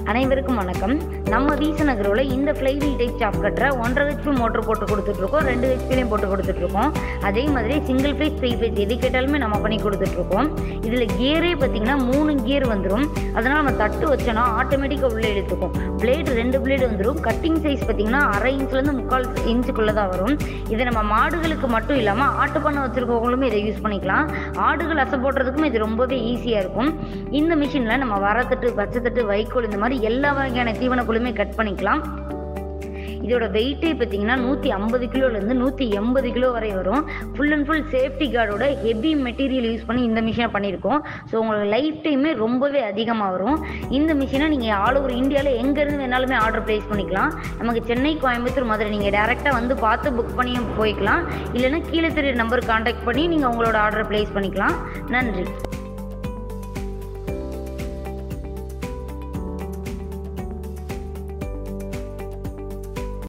அனைவருக்கும் வணக்கம் நம்ம வீசன் அக்ரோவில் இந்த ஃப்ளைவீல் டைப் சாப் கட்டுற ஒன்றரை ஹெச்பி மோட்டர் போட்டு கொடுத்துட்ருக்கோம் ரெண்டு ஹெச்பிலையும் போட்டு கொடுத்துட்ருக்கோம் அதே மாதிரி சிங்கிள் ஃபேஸ் த்ரீ ஃபேஸ் எது கேட்டாலுமே நம்ம பண்ணி கொடுத்துட்ருக்கோம் இதில் கியரே பார்த்தீங்கன்னா மூணு கியர் வந்துடும் அதனால் நம்ம தட்டு வச்சோன்னா ஆட்டோமேட்டிக்காக உள்ளே இழுத்துக்கும் பிளேடு ரெண்டு பிளேடு வந்துடும் கட்டிங் சைஸ் பார்த்தீங்கன்னா அரை இன்ச்லேருந்து முக்கால் இன்ச்சுக்குள்ளே தான் வரும் இதை நம்ம மாடுகளுக்கு மட்டும் இல்லாமல் ஆட்டு பண்ணை வச்சுருக்கவங்களுமே இதை யூஸ் பண்ணிக்கலாம் ஆடுகள் அசை போடுறதுக்கும் இது ரொம்பவே ஈஸியாக இருக்கும் இந்த மிஷினில் நம்ம வரத்தட்டு பச்சைத்தட்டு வைக்கோல் இந்த மாதிரி எல்லா வகையான தீவனக்குழுமே கட் பண்ணிக்கலாம் இதோட வெயிட்டே பார்த்தீங்கன்னா நூற்றி ஐம்பது கிலோலேருந்து நூற்றி எண்பது கிலோ வரை வரும் ஃபுல் அண்ட் ஃபுல் சேஃப்டி கார்டோட ஹெவி மெட்டீரியல் யூஸ் பண்ணி இந்த மிஷினை பண்ணியிருக்கோம் ஸோ உங்களுக்கு லைஃப் டைமே ரொம்பவே அதிகமாக வரும் இந்த மிஷினை நீங்கள் ஆல் ஓவர் இந்தியாவில் எங்கேருந்து வேணாலுமே ஆர்டர் ப்ளேஸ் பண்ணிக்கலாம் நமக்கு சென்னை கோயம்புத்தூர் மதுரை நீங்கள் டேரெக்டாக வந்து பார்த்து புக் பண்ணியும் போய்க்கலாம் இல்லைன்னா கீழே தெரிய நம்பர் காண்டாக்ட் பண்ணி நீங்கள் உங்களோட ஆர்டர் ப்ளேஸ் பண்ணிக்கலாம் நன்றி